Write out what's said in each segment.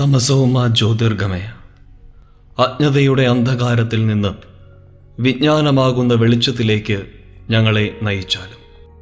തമസോമാ ജ്യോതിർഗമയ അജ്ഞതയുടെ അന്ധകാരത്തിൽ നിന്ന് വിജ്ഞാനമാകുന്ന വെളിച്ചത്തിലേക്ക് ഞങ്ങളെ നയിച്ചാലും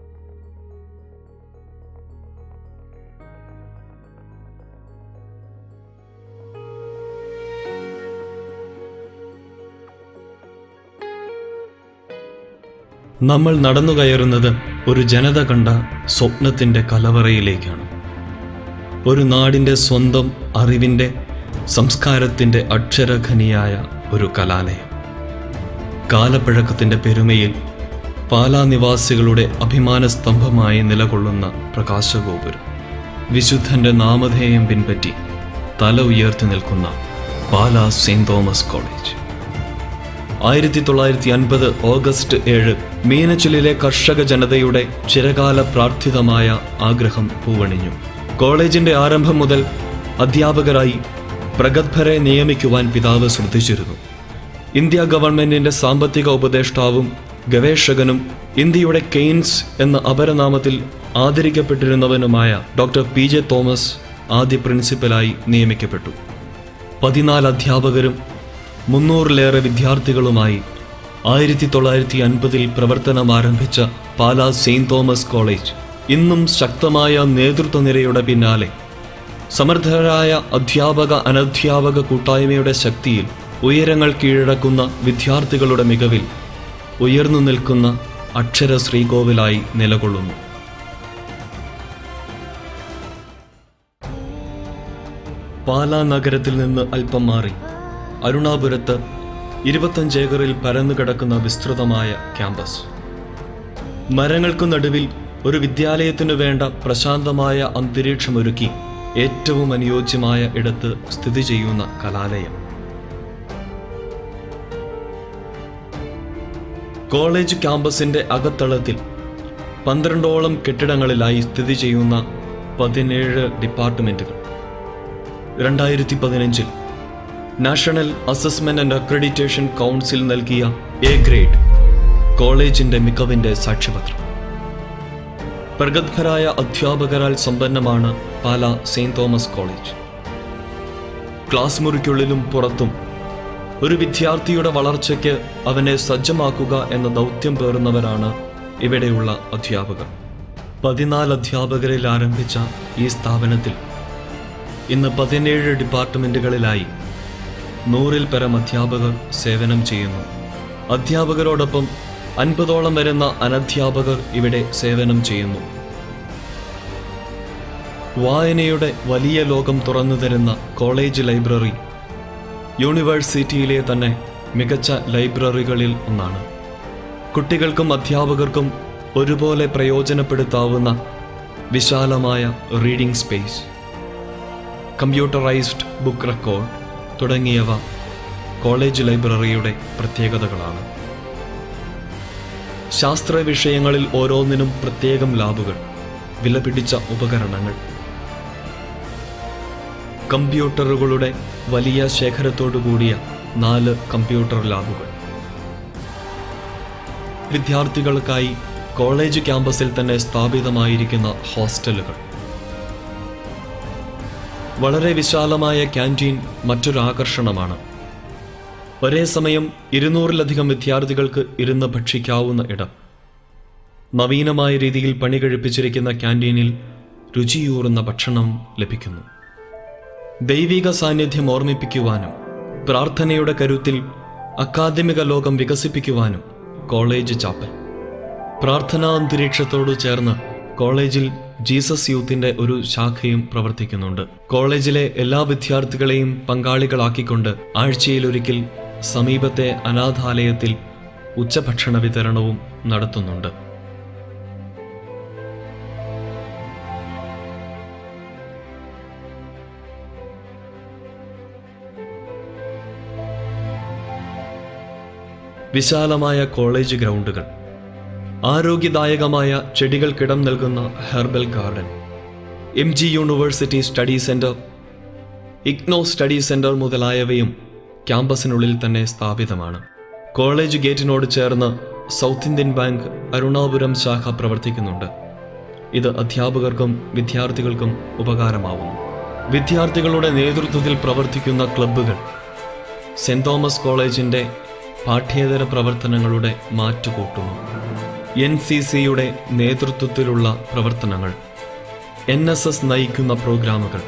നമ്മൾ നടന്നു കയറുന്നത് ഒരു ജനത കണ്ട സ്വപ്നത്തിൻ്റെ കലവറയിലേക്കാണ് ഒരു നാടിൻ്റെ സ്വന്തം അറിവിൻ്റെ സംസ്കാരത്തിൻ്റെ അക്ഷരഖനിയായ ഒരു കലാലയം കാലപ്പഴക്കത്തിൻ്റെ പെരുമയിൽ പാലാ നിവാസികളുടെ അഭിമാന സ്തംഭമായി നിലകൊള്ളുന്ന പ്രകാശഗോപുരം വിശുദ്ധന്റെ നാമധേയം പിൻപറ്റി തല ഉയർത്തി നിൽക്കുന്ന പാലാ സെയിന്റ് തോമസ് കോളേജ് ആയിരത്തി തൊള്ളായിരത്തി അൻപത് ഓഗസ്റ്റ് ഏഴ് മീനച്ചിലിലെ കർഷക ജനതയുടെ ചിരകാല പ്രാർത്ഥിതമായ ആഗ്രഹം പൂവണിഞ്ഞു കോളേജിന്റെ ആരംഭം മുതൽ അധ്യാപകരായി പ്രഗത്ഭരെ നിയമിക്കുവാൻ പിതാവ് ശ്രദ്ധിച്ചിരുന്നു ഇന്ത്യ ഗവൺമെന്റിന്റെ സാമ്പത്തിക ഉപദേഷ്ടാവും ഗവേഷകനും ഇന്ത്യയുടെ കെയ്ൻസ് എന്ന അപരനാമത്തിൽ ആദരിക്കപ്പെട്ടിരുന്നവനുമായ ഡോക്ടർ പി ജെ തോമസ് ആദ്യ പ്രിൻസിപ്പലായി നിയമിക്കപ്പെട്ടു പതിനാല് അധ്യാപകരും മുന്നൂറിലേറെ വിദ്യാർത്ഥികളുമായി ആയിരത്തി തൊള്ളായിരത്തി അൻപതിൽ പ്രവർത്തനം ആരംഭിച്ച പാലാ സെയിന്റ് തോമസ് കോളേജ് ഇന്നും ശക്തമായ നേതൃത്വ നിരയുടെ പിന്നാലെ സമർത്ഥരായ അധ്യാപക അനധ്യാപക കൂട്ടായ്മയുടെ ശക്തിയിൽ ഉയരങ്ങൾ കീഴടക്കുന്ന വിദ്യാർത്ഥികളുടെ മികവിൽ ഉയർന്നു നിൽക്കുന്ന അക്ഷര ശ്രീകോവിലായി നിലകൊള്ളുന്നു പാലാ നഗരത്തിൽ നിന്ന് അല്പം മാറി അരുണാപുരത്ത് ഇരുപത്തഞ്ച് ഏക്കറിൽ പരന്നു കിടക്കുന്ന വിസ്തൃതമായ ക്യാമ്പസ് മരങ്ങൾക്കു നടുവിൽ ഒരു വിദ്യാലയത്തിനു വേണ്ട പ്രശാന്തമായ അന്തരീക്ഷമൊരുക്കി ഏറ്റവും അനുയോജ്യമായ ഇടത്ത് സ്ഥിതി ചെയ്യുന്ന കലാലയം കോളേജ് ക്യാമ്പസിന്റെ അകത്തളത്തിൽ പന്ത്രണ്ടോളം കെട്ടിടങ്ങളിലായി സ്ഥിതി ചെയ്യുന്ന പതിനേഴ് ഡിപ്പാർട്ട്മെന്റുകൾ രണ്ടായിരത്തി പതിനഞ്ചിൽ national assessment and accreditation council നൽകിയ എ ഗ്രേഡ് കോളേജിന്റെ മികവിന്റെ സാക്ഷ്യപത്രം പ്രഗത്ഭരായ അധ്യാപകരാൽ സമ്പന്നമാണ് Pala saint Thomas college class മുറിക്കുള്ളിലും പുറത്തും ഒരു വിദ്യാർത്ഥിയുടെ വളർച്ചയ്ക്ക് അവനെ സജ്ജമാക്കുക എന്ന ദൗത്യം പേറുന്നവരാണ് ഇവിടെയുള്ള അധ്യാപകർ പതിനാല് അധ്യാപകരിൽ ആരംഭിച്ച ഈ സ്ഥാപനത്തിൽ ഇന്ന് പതിനേഴ് ഡിപ്പാർട്ട്മെന്റുകളിലായി നൂറിൽ പരം അധ്യാപകർ സേവനം ചെയ്യുന്നു അധ്യാപകരോടൊപ്പം അൻപതോളം വരുന്ന അനധ്യാപകർ ഇവിടെ സേവനം ചെയ്യുന്നു വായനയുടെ വലിയ ലോകം തുറന്നു തരുന്ന കോളേജ് ലൈബ്രറി യൂണിവേഴ്സിറ്റിയിലെ തന്നെ മികച്ച ലൈബ്രറികളിൽ ഒന്നാണ് കുട്ടികൾക്കും അധ്യാപകർക്കും ഒരുപോലെ പ്രയോജനപ്പെടുത്താവുന്ന വിശാലമായ reading space computerised book record തുടങ്ങിയവ കോളേജ് ലൈബ്രറിയുടെ പ്രത്യേകതകളാണ് ശാസ്ത്ര വിഷയങ്ങളിൽ ഓരോന്നിനും പ്രത്യേകം ലാബുകൾ വിലപിടിച്ച ഉപകരണങ്ങൾ കമ്പ്യൂട്ടറുകളുടെ വലിയ ശേഖരത്തോടു കൂടിയ നാല് കമ്പ്യൂട്ടർ ലാബുകൾ വിദ്യാർത്ഥികൾക്കായി കോളേജ് ക്യാമ്പസിൽ തന്നെ സ്ഥാപിതമായിരിക്കുന്ന ഹോസ്റ്റലുകൾ വളരെ വിശാലമായ ക്യാൻറ്റീൻ മറ്റൊരു ആകർഷണമാണ് ഒരേ സമയം ഇരുന്നൂറിലധികം വിദ്യാർത്ഥികൾക്ക് ഇരുന്ന് ഭക്ഷിക്കാവുന്ന ഇടം നവീനമായ രീതിയിൽ പണി കഴിപ്പിച്ചിരിക്കുന്ന ക്യാൻറ്റീനിൽ രുചിയൂറുന്ന ഭക്ഷണം ലഭിക്കുന്നു ദൈവിക സാന്നിധ്യം ഓർമ്മിപ്പിക്കുവാനും പ്രാർത്ഥനയുടെ കരുത്തിൽ അക്കാദമിക ലോകം വികസിപ്പിക്കുവാനും കോളേജ് ചാപ്പൽ പ്രാർത്ഥനാ അന്തരീക്ഷത്തോട് ചേർന്ന് കോളേജിൽ ജീസസ് യൂത്തിന്റെ ഒരു ശാഖയും പ്രവർത്തിക്കുന്നുണ്ട് കോളേജിലെ എല്ലാ വിദ്യാർത്ഥികളെയും പങ്കാളികളാക്കിക്കൊണ്ട് ആഴ്ചയിലൊരിക്കൽ സമീപത്തെ അനാഥാലയത്തിൽ ഉച്ചഭക്ഷണ വിതരണവും നടത്തുന്നുണ്ട് വിശാലമായ കോളേജ് ഗ്രൗണ്ടുകൾ ആരോഗ്യദായകമായ ചെടികൾക്കിടം നൽകുന്ന herbal garden M G university study centre IGNOU study centre മുതലായവയും ക്യാമ്പസിനുള്ളിൽ തന്നെ സ്ഥാപിതമാണ് കോളേജ് ഗേറ്റിനോട് ചേർന്ന് സൗത്ത് ഇന്ത്യൻ ബാങ്ക് അരുണാപുരം ശാഖ പ്രവർത്തിക്കുന്നുണ്ട് ഇത് അധ്യാപകർക്കും വിദ്യാർത്ഥികൾക്കും ഉപകാരമാവുന്നു വിദ്യാർത്ഥികളുടെ നേതൃത്വത്തിൽ പ്രവർത്തിക്കുന്ന ക്ലബ്ബുകൾ സെന്റ് തോമസ് കോളേജിന്റെ പാഠ്യേതര പ്രവർത്തനങ്ങളുടെ മാറ്റുകൂട്ടുന്നു എൻ സി സിയുടെ നേതൃത്വത്തിലുള്ള പ്രവർത്തനങ്ങൾ എൻ എസ് എസ് നയിക്കുന്ന പ്രോഗ്രാമുകൾ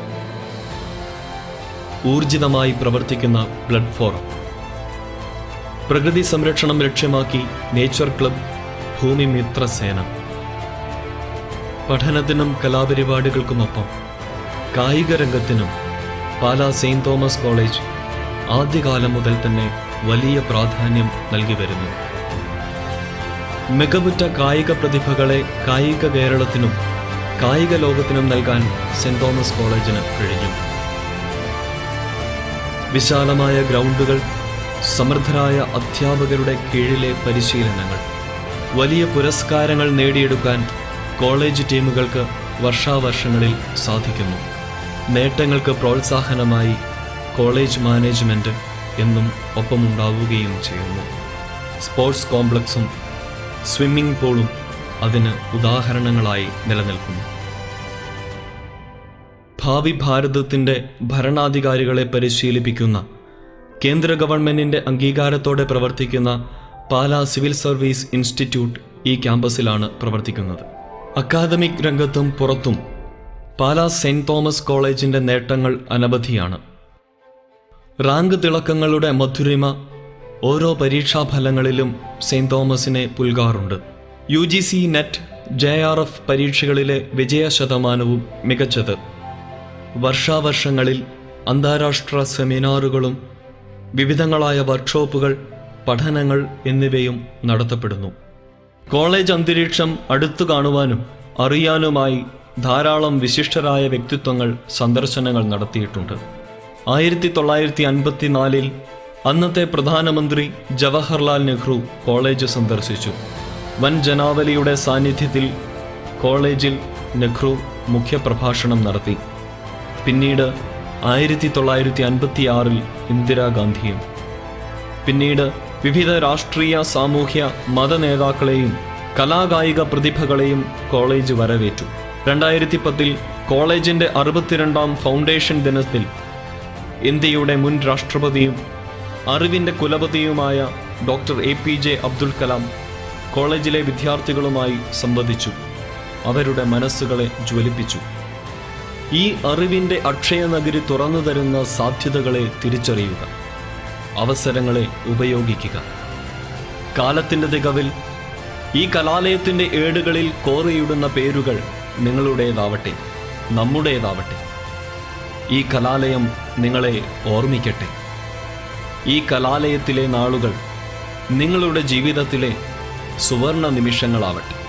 ഊർജിതമായി പ്രവർത്തിക്കുന്ന ബ്ലഡ് ഫോറം പ്രകൃതി സംരക്ഷണം ലക്ഷ്യമാക്കി നേച്ചർ ക്ലബ് ഭൂമി മിത്ര സേന പഠനത്തിനും കലാപരിപാടികൾക്കുമൊപ്പം കായിക രംഗത്തിനും പാലാ സെയിന്റ് തോമസ് കോളേജ് ആദ്യകാലം മുതൽ തന്നെ വലിയ പ്രാധാന്യം നൽകി വരുന്നു മികവുറ്റ കായിക പ്രതിഭകളെ കായിക കേരളത്തിനും കായിക ലോകത്തിനും നൽകാൻ സെന്റ് തോമസ് കോളേജിന് കഴിഞ്ഞു വിശാലമായ ഗ്രൗണ്ടുകൾ സമൃദ്ധരായ അധ്യാപകരുടെ കീഴിലെ പരിശീലനങ്ങൾ വലിയ പുരസ്കാരങ്ങൾ നേടിയെടുക്കാൻ കോളേജ് ടീമുകൾക്ക് വർഷാവർഷങ്ങളിൽ സാധിക്കുന്നു നേട്ടങ്ങൾക്ക് പ്രോത്സാഹനമായി കോളേജ് മാനേജ്മെന്റ് എന്നും ഒപ്പമുണ്ടാവുകയും ചെയ്യുന്നു സ്പോർട്സ് കോംപ്ലക്സും സ്വിമ്മിംഗ് പൂളും അതിന് ഉദാഹരണങ്ങളായി നിലനിൽക്കുന്നു ഭാവി ഭാരതത്തിന്റെ ഭരണാധികാരികളെ പരിശീലിപ്പിക്കുന്ന കേന്ദ്ര ഗവൺമെന്റിന്റെ അംഗീകാരത്തോടെ പ്രവർത്തിക്കുന്ന പാലാ സിവിൽ സർവീസ് ഇൻസ്റ്റിറ്റ്യൂട്ട് ഈ ക്യാമ്പസിലാണ് പ്രവർത്തിക്കുന്നത് അക്കാദമിക് രംഗത്തും പുറത്തും പാലാ സെന്റ് തോമസ് കോളേജിന്റെ നേട്ടങ്ങൾ അനവധിയാണ് റാങ്ക് തിളക്കങ്ങളുടെ മധുരിമ ഓരോ പരീക്ഷാഫലങ്ങളിലും സെന്റ് തോമസിനെ പുൽകാറുണ്ട് U G C NET J R F പരീക്ഷകളിലെ വിജയ ശതമാനവും മികച്ചത് വർഷാവർഷങ്ങളിൽ അന്താരാഷ്ട്ര സെമിനാറുകളും വിവിധങ്ങളായ വർക്ക്ഷോപ്പുകൾ പഠനങ്ങൾ എന്നിവയും നടത്തപ്പെടുന്നു കോളേജ് അന്തരീക്ഷം അടുത്തു കാണുവാനും അറിയാനുമായി ധാരാളം വിശിഷ്ടരായ വ്യക്തിത്വങ്ങൾ സന്ദർശനങ്ങൾ നടത്തിയിട്ടുണ്ട് ആയിരത്തി തൊള്ളായിരത്തി അൻപത്തിനാലിൽ അന്നത്തെ പ്രധാനമന്ത്രി ജവഹർലാൽ നെഹ്റു കോളേജ് സന്ദർശിച്ചു വൻ ജനാവലിയുടെ സാന്നിധ്യത്തിൽ കോളേജിൽ നെഹ്റു മുഖ്യപ്രഭാഷണം നടത്തി പിന്നീട് ആയിരത്തി തൊള്ളായിരത്തി അൻപത്തിയാറിൽ ഇന്ദിരാഗാന്ധിയും പിന്നീട് വിവിധ രാഷ്ട്രീയ സാമൂഹ്യ മത നേതാക്കളെയും കലാകായിക പ്രതിഭകളെയും കോളേജ് വരവേറ്റു രണ്ടായിരത്തി പത്തിൽ കോളേജിന്റെ അറുപത്തിരണ്ടാം ഫൗണ്ടേഷൻ ദിനത്തിൽ ഇന്ത്യയുടെ മുൻ രാഷ്ട്രപതിയും അറിവിന്റെ കുലപതിയുമായ doctor A P J Abdul Kalam കോളേജിലെ വിദ്യാർത്ഥികളുമായി സംവദിച്ചു അവരുടെ മനസ്സുകളെ ജ്വലിപ്പിച്ചു ഈ അറിവിന്റെ അക്ഷയനഗരി തുറന്നു തരുന്ന സാധ്യതകളെ തിരിച്ചറിയുക അവസരങ്ങളെ ഉപയോഗിക്കുക കാലത്തിന്റെ തികവിൽ ഈ കലാലയത്തിന്റെ ഏടുകളിൽ കോറിയിടുന്ന പേരുകൾ നിങ്ങളുടേതാവട്ടെ നമ്മുടേതാവട്ടെ ഈ കലാലയം നിങ്ങളെ ഓർമ്മിക്കട്ടെ ഈ കലാലയത്തിലെ നാളുകൾ നിങ്ങളുടെ ജീവിതത്തിലെ സുവർണ നിമിഷങ്ങളാവട്ടെ